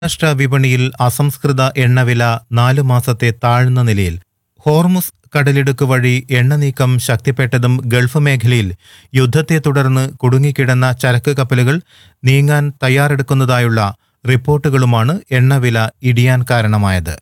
അന്താരാഷ്ട്ര വിപണിയിൽ അസംസ്കൃത എണ്ണവില നാലു മാസത്തെ താഴ്ന്ന നിലയിൽ ഹോർമുസ് കടലിടുക്ക് വഴി എണ്ണ നീക്കം ശക്തിപ്പെട്ടതും ഗൾഫ് മേഖലയിൽ യുദ്ധത്തെ തുടർന്ന് കുടുങ്ങിക്കിടന്ന ചരക്ക് കപ്പലുകൾ നീങ്ങാൻ തയ്യാറെടുക്കുന്നതായുള്ള റിപ്പോർട്ടുകളുമാണ് എണ്ണവില ഇടിയാൻ കാരണമായത്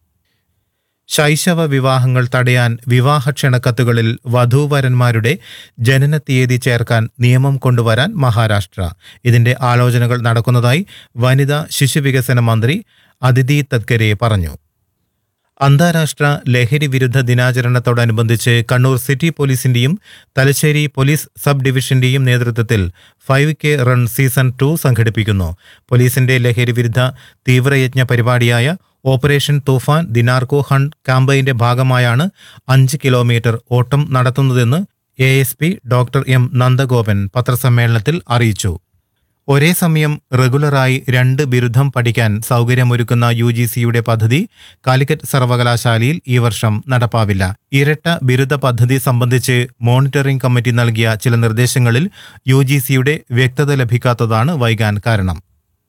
ശൈശവ വിവാഹങ്ങൾ തടയാൻ വിവാഹ ക്ഷണക്കത്തുകളിൽ വധൂവരന്മാരുടെ ജനന തീയതി ചേർക്കാൻ നിയമം കൊണ്ടുവരാൻ മഹാരാഷ്ട്ര ഇതിന്റെ ആലോചനകൾ നടക്കുന്നതായി വനിതാ ശിശുവികസന മന്ത്രി അദിതി തത്കരെ പറഞ്ഞു അന്താരാഷ്ട്ര ലഹരി വിരുദ്ധ ദിനാചരണത്തോടനുബന്ധിച്ച് കണ്ണൂർ സിറ്റി പോലീസിന്റെയും തലശ്ശേരി പോലീസ് സബ് ഡിവിഷന്റെയും നേതൃത്വത്തിൽ five K run season two സംഘടിപ്പിക്കുന്നു പോലീസിന്റെ ലഹരി വിരുദ്ധ തീവ്രയജ്ഞ പരിപാടിയായ ഓപ്പറേഷൻ തൂഫാൻ ദിനാർക്കോ ഹണ്ട് ക്യാമ്പയിന്റെ ഭാഗമായാണ് അഞ്ച് കിലോമീറ്റർ ഓട്ടം നടത്തുന്നതെന്ന് A S P doctor M Nandagopan പത്രസമ്മേളനത്തിൽ അറിയിച്ചു ഒരേ സമയം റെഗുലറായി രണ്ട് ബിരുദം പഠിക്കാൻ സൗകര്യമൊരുക്കുന്ന യു ജി സിയുടെ പദ്ധതി കാലിക്കറ്റ് സർവകലാശാലയിൽ ഈ വർഷം നടപ്പാവില്ല ഇരട്ട ബിരുദ പദ്ധതി സംബന്ധിച്ച് മോണിറ്ററിംഗ് കമ്മിറ്റി നൽകിയ ചില നിർദ്ദേശങ്ങളിൽ യു ജി സിയുടെ വ്യക്തത ലഭിക്കാത്തതാണ് വൈകാൻ കാരണം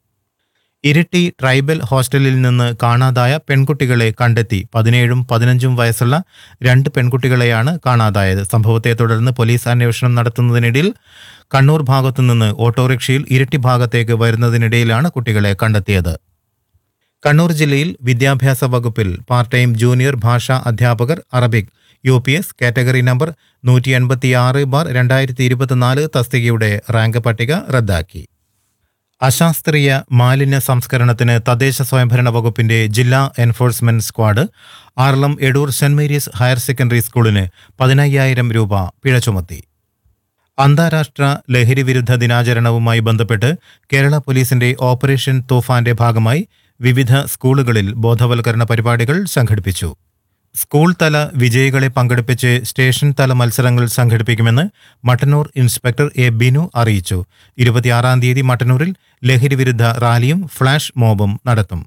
ഇരിട്ടി ട്രൈബൽ ഹോസ്റ്റലിൽ നിന്ന് കാണാതായ പെൺകുട്ടികളെ കണ്ടെത്തി പതിനേഴും പതിനഞ്ചും വയസ്സുള്ള രണ്ട് പെൺകുട്ടികളെയാണ് കാണാതായത് സംഭവത്തെ തുടർന്ന് പോലീസ് അന്വേഷണം നടത്തുന്നതിനിടയിൽ കണ്ണൂർ ഭാഗത്തു നിന്ന് ഓട്ടോറിക്ഷയിൽ ഇരിട്ടി ഭാഗത്തേക്ക് വരുന്നതിനിടയിലാണ് കുട്ടികളെ കണ്ടെത്തിയത് കണ്ണൂർ ജില്ലയിൽ വിദ്യാഭ്യാസ വകുപ്പിൽ പാർട്ട് ടൈം ജൂനിയർ ഭാഷാ അധ്യാപകർ Arabic U P S category number നൂറ്റി എൺപത്തിയാറ് ബാർ രണ്ടായിരത്തി ഇരുപത്തിനാല് തസ്തികയുടെ റാങ്ക് പട്ടിക റദ്ദാക്കി അശാസ്ത്രീയ മാലിന്യ സംസ്കരണത്തിന് തദ്ദേശ സ്വയംഭരണ വകുപ്പിന്റെ ജില്ലാ enforcement squad Aralam Edoor saint Mary's higher secondary സ്കൂളിന് പതിനയ്യായിരം രൂപ പിഴ ചുമത്തി അന്താരാഷ്ട്ര ലഹരി വിരുദ്ധ ദിനാചരണവുമായി ബന്ധപ്പെട്ട് കേരള പോലീസിന്റെ ഓപ്പറേഷൻ തൂഫാന്റെ ഭാഗമായി വിവിധ സ്കൂളുകളിൽ ബോധവൽക്കരണ പരിപാടികൾ സംഘടിപ്പിച്ചു സ്കൂൾ തല വിജയികളെ പങ്കെടുപ്പിച്ച് സ്റ്റേഷൻ തല മത്സരങ്ങൾ സംഘടിപ്പിക്കുമെന്ന് മട്ടന്നൂർ ഇൻസ്പെക്ടർ എ ബിനു അറിയിച്ചു ഇരുപത്തിയാറാം തീയതി മട്ടന്നൂരിൽ ലഹരി വിരുദ്ധ റാലിയും ഫ്ളാഷ് മോബും നടത്തും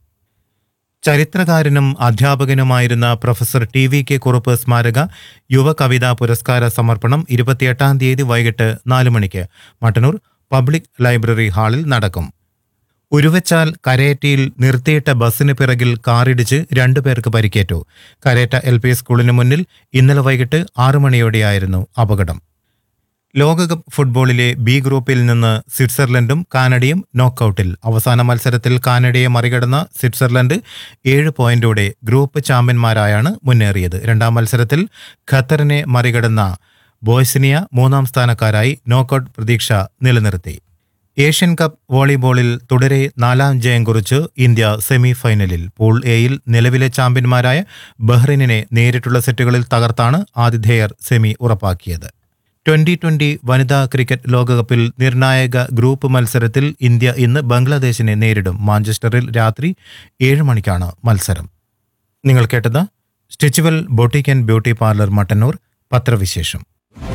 ചരിത്രകാരനും അധ്യാപകനുമായിരുന്ന professor T V K Kurup സ്മാരക യുവ കവിതാ പുരസ്കാര സമർപ്പണം ഇരുപത്തിയെട്ടാം തീയതി വൈകിട്ട് നാല് മണിക്ക് മട്ടന്നൂർ പബ്ലിക് ലൈബ്രറി ഹാളിൽ നടക്കും ഉരുവച്ചാൽ കരേറ്റയിൽ നിർത്തിയിട്ട ബസ്സിന് പിറകിൽ കാറിടിച്ച് രണ്ടുപേർക്ക് പരിക്കേറ്റു കരേറ്റ എൽ പി സ്കൂളിന് മുന്നിൽ ഇന്നലെ വൈകിട്ട് ആറു മണിയോടെയായിരുന്നു അപകടം ലോകകപ്പ് ഫുട്ബോളിലെ ബി ഗ്രൂപ്പിൽ നിന്ന് സ്വിറ്റ്സർലൻഡും കാനഡയും നോക്കൌട്ടിൽ അവസാന മത്സരത്തിൽ കാനഡയെ മറികടന്ന സ്വിറ്റ്സർലൻഡ് ഏഴ് പോയിന്റോടെ ഗ്രൂപ്പ് ചാമ്പ്യന്മാരായാണ് മുന്നേറിയത് രണ്ടാം മത്സരത്തിൽ ഖത്തറിനെ മറികടന്ന ബോയ്സിനിയ മൂന്നാം സ്ഥാനക്കാരായി നോക്കൌട്ട് പ്രതീക്ഷ നിലനിർത്തി ഏഷ്യൻ കപ്പ് വോളിബോളിൽ തുടരെ നാലാം ജയം കുറിച്ച് ഇന്ത്യ സെമി ഫൈനലിൽ പൂൾ എയിൽ നിലവിലെ ചാമ്പ്യന്മാരായ ബഹ്റിനെ നേരിട്ടുള്ള സെറ്റുകളിൽ തകർത്താണ് ആതിഥേയർ സെമി ഉറപ്പാക്കിയത് ട്വന്റി ട്വന്റി വനിതാ ക്രിക്കറ്റ് ലോകകപ്പിൽ നിർണായക ഗ്രൂപ്പ് മത്സരത്തിൽ ഇന്ത്യ ഇന്ന് ബംഗ്ലാദേശിനെ നേരിടും മാഞ്ചസ്റ്ററിൽ രാത്രി ഏഴ് മണിക്കാണ് മത്സരം നിങ്ങൾ കേട്ടത് Stitchwell boutique and beauty parlour Mattannur പത്രവിശേഷം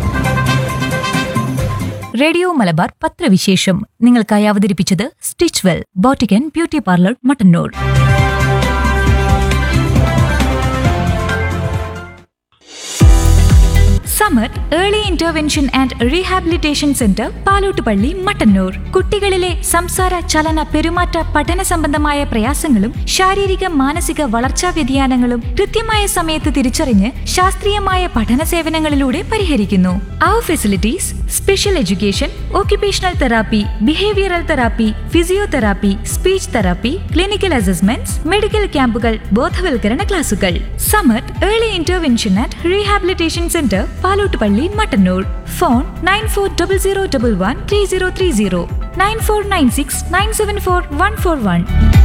റേഡിയോ മലബാർ പത്രവിശേഷം നിങ്ങൾക്കായി അവതരിപ്പിച്ചത് Stitchwell boutique and beauty parlour Mattannur Samar early intervention and rehabilitation centre Palottupally Mattannur കുട്ടികളിലെ സംസാര ചലന പെരുമാറ്റ പഠന സംബന്ധമായ പ്രയാസങ്ങളും ശാരീരിക മാനസിക വളർച്ചാ വ്യതിയാനങ്ങളും കൃത്യമായ സമയത്ത് തിരിച്ചറിഞ്ഞ് ശാസ്ത്രീയമായ പഠന സേവനങ്ങളിലൂടെ പരിഹരിക്കുന്നു അവർ facilities special education occupational therapy behavioural therapy physiotherapy speech therapy clinical assessments medical ക്യാമ്പുകൾ ബോധവൽക്കരണ ക്ലാസുകൾ Samath early intervention and rehabilitation centre Palottupally Mattannur phone nine four double zero double one three zero three zero nine four nine six nine seven four one four one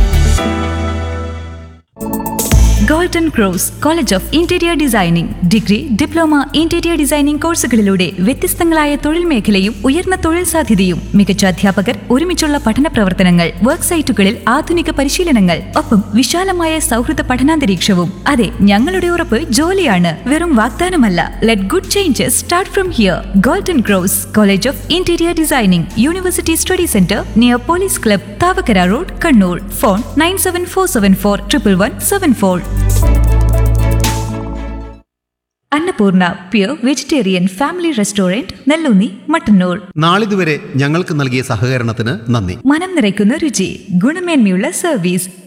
golden cross college of interior designing degree diploma interior designing കോഴ്സുകളിലൂടെ വ്യത്യസ്തങ്ങളായ തൊഴിൽ മേഖലയും ഉയർന്ന തൊഴിൽ സാധ്യതയും മികച്ച അധ്യാപകർ ഒരുമിച്ചുള്ള പഠന പ്രവർത്തനങ്ങൾ വർക്ക് സൈറ്റുകളിൽ ആധുനിക പരിശീലനങ്ങൾ ഒപ്പം വിശാലമായ സൗഹൃദ പഠനാന്തരീക്ഷവും അതെ ഞങ്ങളുടെ ഉറപ്പ് ജോലിയാണ് വെറും വാഗ്ദാനമല്ല let good changes start from here golden cross college of interior designing university study centre near police club Thavakkara road Kannur phone nine seven four seven four triple one seven four Annapurna pure vegetarian family restaurant Nellunni Mattannur നാളിതുവരെ ഞങ്ങൾക്ക് നൽകിയ സഹകരണത്തിന് നന്ദി മനം നിറയ്ക്കുന്ന രുചി ഗുണമേന്മയുള്ള service